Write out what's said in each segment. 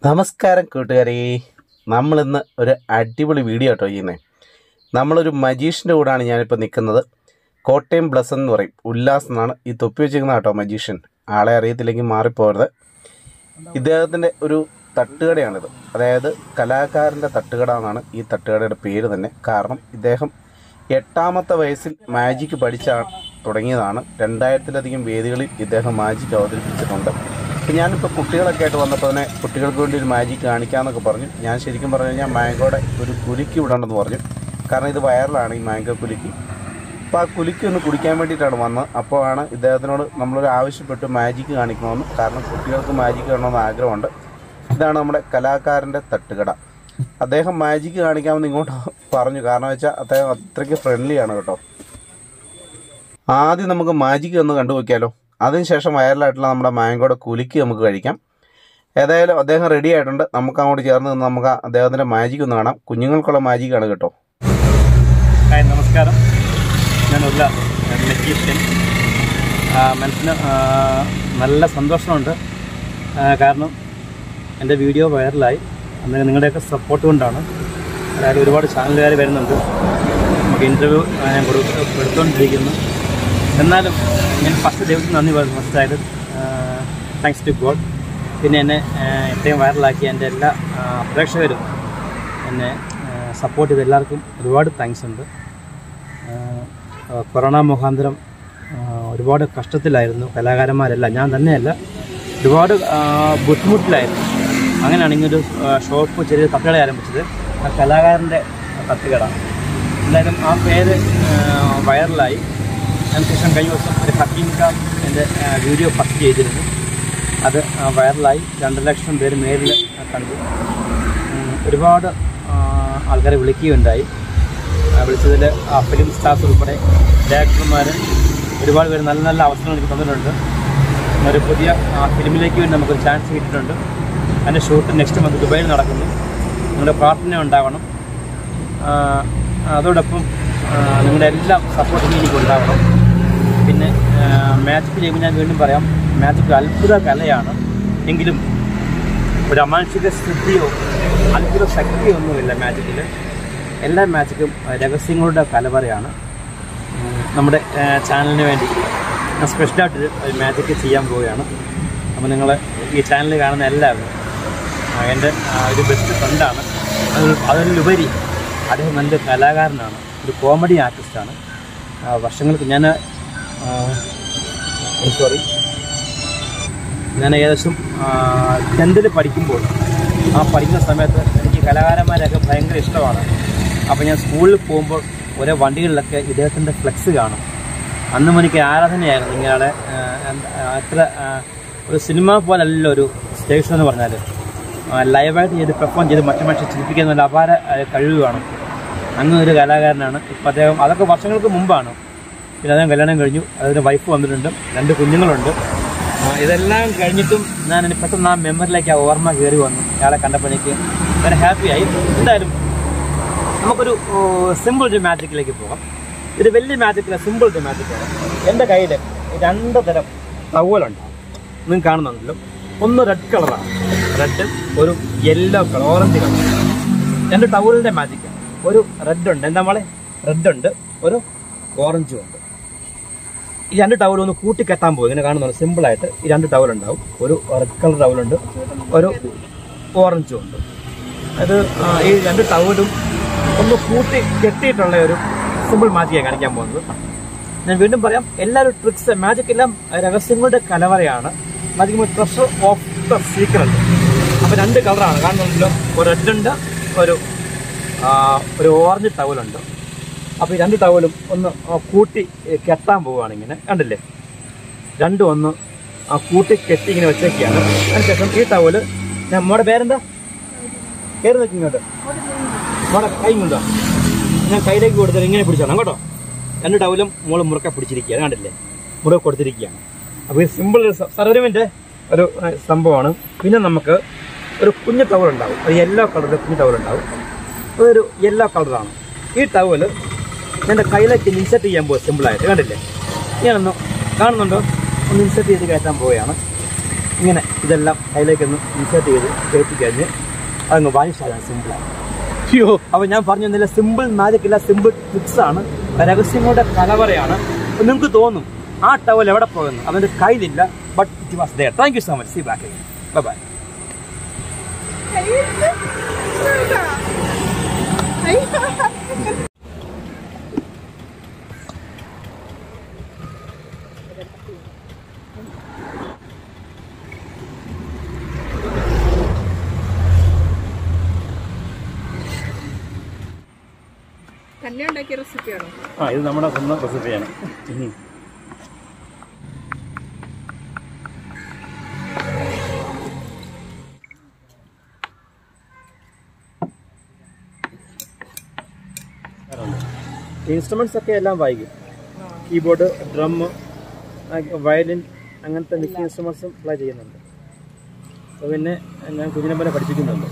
നമസ്കാരം കൂട്ടുകാരെ നമ്മളിന്ന് ഒരു അടിപൊളി വീഡിയോ കേട്ടോ ചെയ്യുന്നത് നമ്മളൊരു മജീഷ്യൻ്റെ കൂടാണ് ഞാനിപ്പോൾ നിൽക്കുന്നത് കോട്ടയം ബ്ലസ് എന്ന് പറയും ഉല്ലാസ് എന്നാണ് ഈ തൊപ്പി വെച്ചിരിക്കുന്ന കേട്ടോ മജീഷ്യൻ ആളെ അറിയത്തില്ലെങ്കിൽ മാറിപ്പോകരുത് ഇദ്ദേഹത്തിൻ്റെ ഒരു തട്ടുകടയാണിത് അതായത് കലാകാരൻ്റെ തട്ടുകട എന്നാണ് ഈ തട്ടുകടയുടെ പേര് തന്നെ കാരണം ഇദ്ദേഹം എട്ടാമത്തെ വയസ്സിൽ മാജിക് പഠിച്ച തുടങ്ങിയതാണ് രണ്ടായിരത്തിലധികം വേദികളിൽ ഇദ്ദേഹം മാജിക് അവതരിപ്പിച്ചിട്ടുണ്ട് അപ്പം ഞാനിപ്പോൾ കുട്ടികളൊക്കെ ആയിട്ട് വന്നപ്പോൾ തന്നെ കുട്ടികൾക്ക് വേണ്ടി ഒരു മാജിക് കാണിക്കാമെന്നൊക്കെ പറഞ്ഞു ഞാൻ ശരിക്കും പറഞ്ഞു കഴിഞ്ഞാൽ മാങ്കോയുടെ ഒരു കുലുക്കി വിടണമെന്ന് പറഞ്ഞു കാരണം ഇത് വൈറലാണ് ഈ മാങ്കോ കുലുക്കി അപ്പോൾ ആ കുലുക്കി ഒന്ന് കുടിക്കാൻ വേണ്ടിയിട്ടാണ് വന്നത് അപ്പോഴാണ് ഇദ്ദേഹത്തിനോട് നമ്മളൊരു ആവശ്യപ്പെട്ടു മാജിക് കാണിക്കണമെന്ന് കാരണം കുട്ടികൾക്ക് മാജിക് കാണണമെന്ന് ആഗ്രഹമുണ്ട് ഇതാണ് നമ്മുടെ കലാകാരൻ്റെ തട്ടുകട അദ്ദേഹം മാജിക് കാണിക്കാമെന്ന് ഇങ്ങോട്ട് പറഞ്ഞു കാരണം വെച്ചാൽ അദ്ദേഹം അത്രയ്ക്ക് ഫ്രണ്ട്ലി ആണ് കേട്ടോ ആദ്യം നമുക്ക് മാജിക് ഒന്ന് കണ്ടു നോക്കിയാലോ അതിനുശേഷം വൈറലായിട്ടുള്ള നമ്മുടെ മാങ്കോയുടെ കുലുക്കി നമുക്ക് കഴിക്കാം ഏതായാലും അദ്ദേഹം റെഡി ആയിട്ടുണ്ട് നമുക്ക് അങ്ങോട്ട് ചേർന്ന് നിന്ന് നമുക്ക് ആ അദ്ദേഹത്തിൻ്റെ മാജിക് ഒന്ന് കാണാം കുഞ്ഞുങ്ങൾക്കുള്ള മാജിക്കാണ് കേട്ടോ ഹായ് നമസ്കാരം ഞാൻ ഉല്ല മെറ്റീഷ്യൻ മനസ്സിന് ആ, നല്ല സന്തോഷമുണ്ട് ആ, കാരണം എൻ്റെ വീഡിയോ വൈറലായി അന്നേരം നിങ്ങളുടെയൊക്കെ സപ്പോർട്ട് കൊണ്ടാണ് അതായത് ഒരുപാട് ചാനലുകാർ വരുന്നുണ്ട് നമുക്ക് ഇൻ്റർവ്യൂ ഞാൻ കൊടു- കൊടുത്തുകൊണ്ടിരിക്കുന്നു എന്നാലും ഞാൻ ഫസ്റ്റ് ദിവസം നന്ദി പറഞ്ഞു ഫസ്റ്റായിട്ട് താങ്ക്സ് ടു ഗോഡ് പിന്നെ എന്നെ ആ, ഇത്രയും വൈറലാക്കിയ എൻ്റെ എല്ലാ ആ, പ്രേക്ഷകരും എന്നെ സപ്പോർട്ട് ചെയ്ത എല്ലാവർക്കും ഒരുപാട് താങ്ക്സ് ഉണ്ട് ആ, കൊറോണ മുഖാന്തരം ആ, ഒരുപാട് കഷ്ടത്തിലായിരുന്നു കലാകാരന്മാരെല്ലാം ഞാൻ തന്നെയല്ല ഒരുപാട് ആ, ബുദ്ധിമുട്ടിലായിരുന്നു അങ്ങനെയാണ് ഇങ്ങനൊരു ആ, ഷോപ്പ് ചെറിയ തട്ടുകട ആരംഭിച്ചത് ആ കലാകാരൻ്റെ തട്ടുകട എന്തായാലും ആ പേര് ആ, വൈറലായി അതിനുശേഷം കഴിഞ്ഞ ദിവസം ഒരു ഹക്കീം ഖാൻ എൻ്റെ ആ, വീഡിയോ ഫസ്റ്റ് ചെയ്തിരുന്നു അത് ആ, വൈറലായി രണ്ട് ലക്ഷം പേര് നേരിൽ കണ്ടു ഉം, ഒരുപാട് ആൾക്കാരെ വിളിക്കുകയുണ്ടായി ആ, വിളിച്ചതിൽ ആ ഫിലിം സ്റ്റാർസ് ഉൾപ്പെടെ ഡയറക്ടർമാർ ഒരുപാട് പേര് നല്ല നല്ല അവസരങ്ങൾ എനിക്ക് തന്നിട്ടുണ്ട് ഒരു പുതിയ ആ, ഫിലിമിലേക്ക് വേണ്ടി നമുക്കൊരു ചാൻസ് കിട്ടിയിട്ടുണ്ട് അതിൻ്റെ ഷൂട്ട് നെക്സ്റ്റ് മന്ത് ദുബായിൽ നടക്കുന്നു നിങ്ങളുടെ പ്രാർത്ഥന ഉണ്ടാവണം ആ, അതോടൊപ്പം ആ, നിങ്ങളുടെ എല്ലാം സപ്പോർട്ട് എനിക്ക് ഉണ്ടാവണം പിന്നെ മാജിക് ചെയ്യുമ്പോൾ ഞാൻ വീണ്ടും പറയാം മാജിക് അത്ഭുത കലയാണ് എങ്കിലും ഒരു അമാനുഷിക സിദ്ധിയോ അത്ഭുത ശക്തിയോ ഒന്നുമില്ല മാജിക്കിൽ എല്ലാ മാജിക്കും രഹസ്യങ്ങളുടെ കലവറയാണ് ഉം, നമ്മുടെ ആ, ചാനലിന് വേണ്ടി ഞാൻ സ്പെഷ്യലായിട്ട് ഒരു മാജിക്ക് ചെയ്യാൻ പോവുകയാണ് അപ്പോൾ നിങ്ങൾ ഈ ചാനൽ കാണുന്ന എല്ലാവരും ആ, എൻ്റെ ആ, ഒരു ബെസ്റ്റ് ഫ്രണ്ടാണ് അതിൽ അതിലുപരി അദ്ദേഹം നല്ലൊരു കലാകാരനാണ് ഒരു കോമഡി ആർട്ടിസ്റ്റാണ് ആ, വർഷങ്ങൾക്ക് ഞാൻ സോറി ഞാൻ ഏകദേശം ടെൻത്തിൽ പഠിക്കുമ്പോൾ ആ പഠിക്കുന്ന സമയത്ത് എനിക്ക് കലാകാരന്മാരെയൊക്കെ ഭയങ്കര ഇഷ്ടമാണ് അപ്പോൾ ഞാൻ സ്കൂളിൽ പോകുമ്പോൾ ഓരോ വണ്ടികളിലൊക്കെ ഇദ്ദേഹത്തിൻ്റെ ഫ്ലെക്സ് കാണും അന്നും എനിക്ക് ആരാധനയായിരുന്നു ഇയാളെ ആ, എന്താ, ആ, അത്ര ആ, ഒരു സിനിമ പോലല്ല ഒരു സ്റ്റേജ് ഷോ എന്ന് പറഞ്ഞാൽ ലൈവായിട്ട് ചെയ്ത് പെർഫോം ചെയ്ത് മറ്റു മനുഷ്യർ ചിരിപ്പിക്കുന്ന ഒരു അപാര ആ, കഴിവ് കാണും അങ്ങനെ ഒരു കലാകാരനാണ് ഇപ്പം അദ്ദേഹം അതൊക്കെ വർഷങ്ങൾക്ക് മുമ്പാണ് പിന്നെ അദ്ദേഹം കല്യാണം കഴിഞ്ഞു അതിന് വൈഫ് വന്നിട്ടുണ്ട് രണ്ട് കുഞ്ഞുങ്ങളുണ്ട് ആ, ഇതെല്ലാം കഴിഞ്ഞിട്ടും ഞാൻ ഇനി പെട്ടെന്ന് ആ മെമ്മറിലേക്ക് ആ ഓർമ്മ കയറി വന്നു ഇയാളെ കണ്ടപ്പോൾ എനിക്ക് വളരെ ഹാപ്പിയായി എന്തായാലും നമുക്കൊരു സിമ്പിൾ ഒരു മാജിക്കിലേക്ക് പോകാം ഇത് വലിയ മാജിക്കില്ല സിമ്പിൾ ഒരു മാജിക്കാണ് എൻ്റെ കയ്യിൽ രണ്ട് തരം ടവലുണ്ട് നിങ്ങൾക്ക് കാണുന്നുണ്ടല്ലോ ഒന്ന് റെഡ് കളറാണ് റെഡ് ഒരു യെല്ലോ കളർ ഓറഞ്ച് കളർ രണ്ട് ടവലിൻ്റെ മാജിക്ക് ഒരു റെഡ് ഉണ്ട് എന്താ മോളെ റെഡ് ഉണ്ട് ഒരു ഓറഞ്ചും ഉണ്ട് ഈ രണ്ട് ടവൽ ഒന്ന് കൂട്ടി കെട്ടാൻ പോകും ഇങ്ങനെ കാണുന്നുണ്ട് സിമ്പിൾ ആയിട്ട് ഈ രണ്ട് ടവൽ ഉണ്ടാവും ഒരു റെഡ് കളർ ടവലുണ്ട് ഒരു ഓറഞ്ചും ഉണ്ട് അത് ആ, ഈ രണ്ട് ടവലും ഒന്ന് കൂട്ടി കെട്ടിയിട്ടുള്ള ഒരു സിമ്പിൾ മാജിക്കാണ് കാണിക്കാൻ പോകുന്നത് ഞാൻ വീണ്ടും പറയാം എല്ലാവരും ട്രിക്സ് മാജിക് എല്ലാം രഹസ്യങ്ങളുടെ കലവറയാണ് magic treasure of the secret അപ്പോൾ രണ്ട് കളറാണ് കാണുന്നുണ്ടല്ലോ ഒരു റെഡ് ഉണ്ട് ഒരു ആ, ഒരു ഓറഞ്ച് ടവലുണ്ട് അപ്പോൾ ഈ രണ്ട് ടവലും ഒന്ന് ആ, കൂട്ടി ഏ, കെട്ടാൻ പോവുകയാണ് ഇങ്ങനെ കണ്ടില്ലേ രണ്ടും ഒന്ന് ആ കൂട്ടി കെട്ടി ഇങ്ങനെ വെച്ചേക്കാണ് അതിനുശേഷം ഈ ടവല് ഞാൻ മോടെ പേരെന്താ കയറി നിൽക്കും ഇങ്ങോട്ട് മോടെ കൈ കൊണ്ടോ ഞാൻ കയ്യിലേക്ക് കൊടുത്തിട്ട് ഇങ്ങനെ പിടിച്ചോണം കേട്ടോ രണ്ട് ടവലും മോള് മുറുക്കെ പിടിച്ചിരിക്കുകയാണ് കണ്ടില്ലേ മുറുകെ കൊടുത്തിരിക്കുകയാണ് അപ്പോൾ ഈ സിമ്പിൾ സർവരുവിൻ്റെ ഒരു ആ, സംഭവമാണ് പിന്നെ നമുക്ക് ഒരു കുഞ്ഞു ടവൽ ഉണ്ടാവും ഒരു യെല്ലോ കളറിലെ കുഞ്ഞു ടവൽ ഉണ്ടാവും അതൊരു യെല്ലോ കളറാണ് ഈ ടവല് എൻ്റെ കയ്യിലേക്ക് ഇൻസെർട്ട് ചെയ്യാൻ പോകും സിമ്പിളായിട്ട് കണ്ടില്ലേ ഞാനൊന്ന് കാണുന്നുണ്ടോ ഒന്ന് ഇൻസെർട്ട് ചെയ്ത് കയറ്റാൻ പോവുകയാണ് ഇങ്ങനെ ഇതെല്ലാം അതിലേക്ക് ഒന്ന് ഇൻസേർട്ട് ചെയ്ത് കയറ്റി കഴിഞ്ഞ് അതങ്ങ് വാങ്ങിച്ചാൽ സിമ്പിളാണ് അയ്യോ അപ്പോൾ ഞാൻ പറഞ്ഞു തന്നില്ല സിമ്പിൾ മാജിക് ഇല്ല സിമ്പിൾ ട്രിക്സ് ആണ് രഹസ്യങ്ങളുടെ കലവറയാണ് അപ്പോൾ നിങ്ങൾക്ക് തോന്നും ആ ടവൽ എവിടെ പോകുന്നു അവൻ്റെ കയ്യിലില്ല but it was there thank you so much see back bye bye തന്നെ ഉണ്ടാക്കിയ റെസിപ്പിയാണോ ആ ഇത് നമ്മുടെ സ്വന്തം റെസിപ്പിയാണ് ഇൻസ്ട്രുമെന്റ്സ് ഒക്കെ എല്ലാം വായിക്കും കീബോർഡ് ഡ്രം വയലിൻ അങ്ങനത്തെ മിക്ക ഇൻസ്ട്രുമെന്റ്സും പ്ലേ ചെയ്യുന്നുണ്ട് അപ്പോൾ പിന്നെ ഞാൻ കുഞ്ഞിനെ പോലെ പഠിപ്പിക്കുന്നുണ്ട്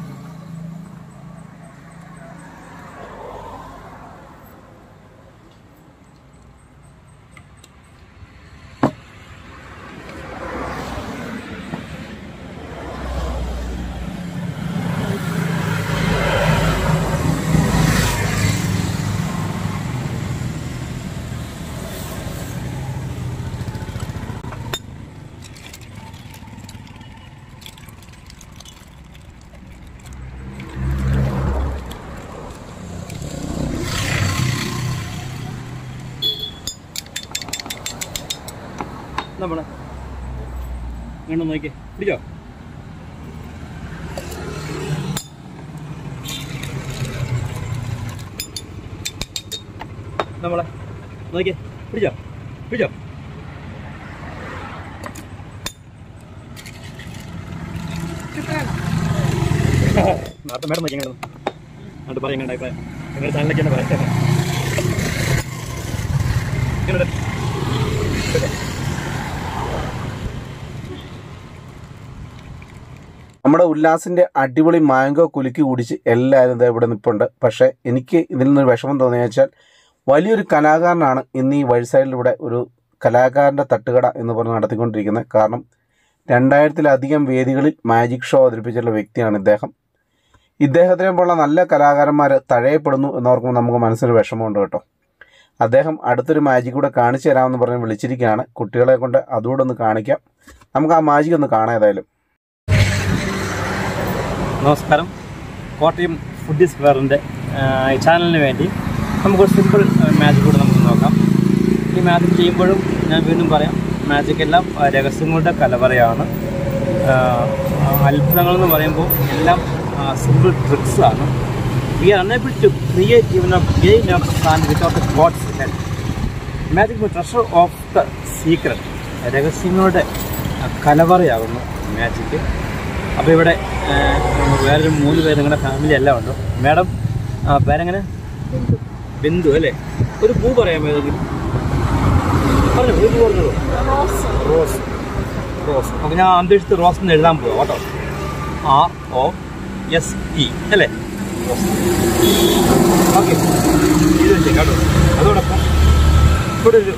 നമ്മളെ വേണം നോക്കിയേ പിടിച്ചോ നമ്മളെ നോക്കിയേ പിടിച്ചോ പിടിച്ചോ നേരത്തെ മേഡം നോക്കി എങ്ങനെ എന്നിട്ട് പറയാം എങ്ങനെ അഭിപ്രായം നിങ്ങളുടെ ചാനലിലേക്ക് തന്നെ പറയാം എങ്ങനെയുണ്ട് നമ്മുടെ ഉല്ലാസിൻ്റെ അടിപൊളി മാംഗോ കുലുക്കി കുടിച്ച് എല്ലാവരും ദേ ഇവിടെ നിൽപ്പുണ്ട് പക്ഷേ എനിക്ക് ഇതിൽ നിന്നൊരു വിഷമം തോന്നിയെന്ന് വെച്ചാൽ വലിയൊരു കലാകാരനാണ് ഇന്ന് ഈ വഴി സൈഡിലൂടെ ഒരു കലാകാരൻ്റെ തട്ടുകട എന്ന് പറഞ്ഞ് നടത്തിക്കൊണ്ടിരിക്കുന്നത് കാരണം രണ്ടായിരത്തിലധികം വേദികളിൽ മാജിക് ഷോ അവതരിപ്പിച്ചിട്ടുള്ള വ്യക്തിയാണ് ഇദ്ദേഹം ഇദ്ദേഹത്തിനെ പോലുള്ള നല്ല കലാകാരന്മാർ തഴയപ്പെടുന്നു എന്നോർക്കുമ്പോൾ നമുക്ക് മനസ്സിന് വിഷമമുണ്ട് കേട്ടോ അദ്ദേഹം അടുത്തൊരു മാജിക് കൂടെ കാണിച്ചു തരാമെന്ന് പറഞ്ഞ് വിളിച്ചിരിക്കുകയാണ് കുട്ടികളെ കൊണ്ട് അതുകൂടെ ഒന്ന് കാണിക്കാം നമുക്ക് ആ മാജിക് ഒന്ന് കാണാം ഏതായാലും നമസ്കാരം കോട്ടയം ഫുഡ് സ്ക്വയറിൻ്റെ ചാനലിന് വേണ്ടി നമുക്കൊരു സിമ്പിൾ മാജിക് കൂടെ നമുക്ക് നോക്കാം ഈ മാജിക് ചെയ്യുമ്പോഴും ഞാൻ വീണ്ടും പറയാം മാജിക് എല്ലാം ആ, രഹസ്യങ്ങളുടെ കലവറയാണ് ആ, അത്ഭുതങ്ങൾ എന്ന് പറയുമ്പോൾ എല്ലാം സിമ്പിൾ ട്രിക്സ് ആണ് we are unable to create even of gain of and without God's help magic treasure of the secret രഹസ്യങ്ങളുടെ ആ, കലവറയാകുന്നു മാജിക് അപ്പോൾ ഇവിടെ ആ, വേറൊരു മൂന്ന് പേര് നിങ്ങളുടെ ഫാമിലി എല്ലാം ഉണ്ട് മാഡം ആ പേരെങ്ങനെ ബിന്ദു അല്ലേ ഒരു പൂ പറയാമോ ഏതെങ്കിലും പറഞ്ഞു ഒരു പൂ പറഞ്ഞോളൂ റോസ് റോസ് അപ്പോൾ ഞാൻ അന്തരീക്ഷത്തിൽ റോസ് എന്ന് എഴുതാൻ പോവാം കേട്ടോ ആർ ഒ എസ് ഇ അല്ലേ റോസ് ഓക്കെ ഇത് വെച്ചേ കേട്ടോ അതോടൊപ്പം ഇവിടെ ഒരു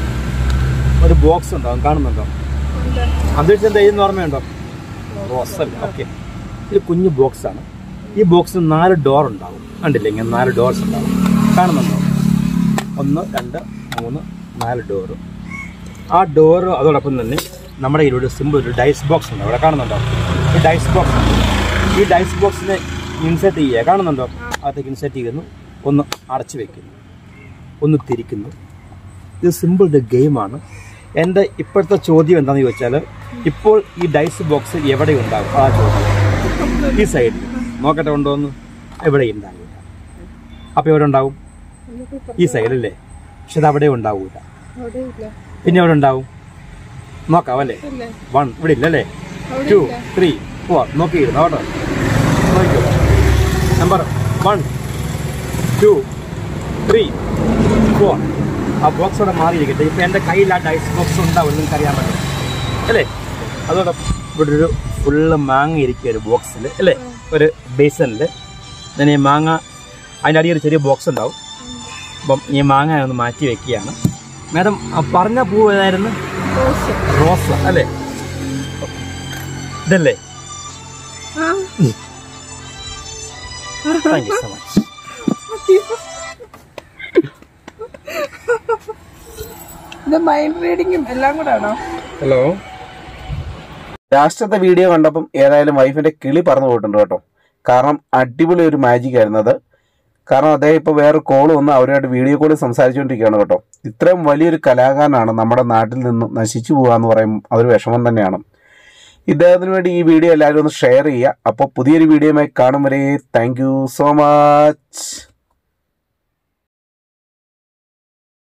ഒരു ബോക്സ് ഉണ്ടാവും കാണുന്നുണ്ടോ അന്തരീക്ഷം എന്താ ചെയ്യുന്ന ഓർമ്മയുണ്ടോ റോസ് അല്ലേ ഓക്കെ ഇത് കുഞ്ഞു ബോക്സ് ആണ് ഈ ബോക്സിന് നാല് ഡോർ ഉണ്ടാവും കണ്ടില്ലേ ഇങ്ങനെ നാല് ഡോർസ് ഉണ്ടാവും കാണുന്നുണ്ടോ ഒന്ന് രണ്ട് മൂന്ന് നാല് ഡോറ് ആ ഡോറ് അതോടൊപ്പം തന്നെ നമ്മുടെ കയ്യിൽ ഒരു സിമ്പിൾ ഒരു ഡൈസ് ബോക്സ് ഉണ്ട് അവിടെ കാണുന്നുണ്ടോ ഈ ഡൈസ് ബോക്സ് ഈ ഡൈസ് ബോക്സിനെ ഇൻസെർട്ട് ചെയ്യുക കാണുന്നുണ്ടോ അകത്തേക്ക് ഇൻസെർട്ട് ചെയ്യുന്നു ഒന്ന് അടച്ചു വെക്കുന്നു ഒന്ന് തിരിക്കുന്നു ഇത് സിമ്പിൾ ഒരു ഗെയിമാണ് എൻ്റെ ഇപ്പോഴത്തെ ചോദ്യം എന്താണെന്ന് ചോദിച്ചാൽ ഇപ്പോൾ ഈ ഡൈസ് ബോക്സ് എവിടെ ഉണ്ടാകും ആ ചോദ്യം ഈ സൈഡിൽ നോക്കട്ടെ ഉണ്ടോ എന്ന് എവിടെ ഉണ്ടാകില്ല അപ്പോൾ എവിടെ ഉണ്ടാവും ഈ സൈഡല്ലേ പക്ഷെ അത് അവിടെ ഉണ്ടാവൂല അവിടെ ഇല്ല പിന്നെ എവിടെ ഉണ്ടാവും നോക്കാം അല്ലേ ഇല്ല വൺ ഇവിടെ ഇല്ല അല്ലേ അവിടെ ടു ഇല്ല ത്രീ ഫോർ നോക്കിയിരുന്നു കേട്ടോ നോക്കിയോ number one two three four ആ ബോക്സ് അവിടെ മാറിയിരിക്കട്ടെ ഇപ്പം എൻ്റെ കയ്യിൽ ആ ഡൈസ് ബോക്സ് ഉണ്ടാവും നിങ്ങൾക്ക് അറിയാൻ പറ്റും അല്ലേ അതോടെ ഇവിടെ ഒരു ഫുള്ള് മാങ്ങ ഇരിക്കുക ഒരു ബോക്സിൽ അല്ലേ ഒരു ബേസണിൽ ഞാൻ ഈ മാങ്ങ അതിൻ്റെ അടിയിൽ ഒരു ചെറിയ ബോക്സ് ഉണ്ടാവും അപ്പം ഈ മാങ്ങ ഒന്ന് മാറ്റി വെക്കുകയാണ് മാഡം ആ പറഞ്ഞ പൂ ഏതായിരുന്നു റോസ് റോസ് അല്ലേ ഇതല്ലേ ആ താങ്ക് യു സോ മച്ച് ഇത് മൈൻഡ് റീഡിങ്ങും എല്ലാം കൂടെ ആണോ ഹലോ ലാസ്റ്റത്തെ വീഡിയോ കണ്ടപ്പം ഏതായാലും വൈഫിന്റെ കിളി പറന്നു പോയിട്ടുണ്ട് കേട്ടോ കാരണം അടിപൊളി ഒരു മാജിക് ആയിരുന്നു അത് കാരണം അദ്ദേഹം ഇപ്പോൾ വേറെ കോൾ വന്ന് അവരുമായിട്ട് വീഡിയോ കോളിൽ സംസാരിച്ചുകൊണ്ടിരിക്കുകയാണ് കേട്ടോ ഇത്രയും വലിയൊരു കലാകാരനാണ് നമ്മുടെ നാട്ടിൽ നിന്ന് നശിച്ചു പോകുക എന്ന് പറയും അതൊരു വിഷമം തന്നെയാണ് ഇദ്ദേഹത്തിന് വേണ്ടി ഈ വീഡിയോ എല്ലാവരും ഒന്ന് ഷെയർ ചെയ്യുക അപ്പോൾ പുതിയൊരു വീഡിയോയുമായി കാണും വരെ താങ്ക് യു സോ മച്ച്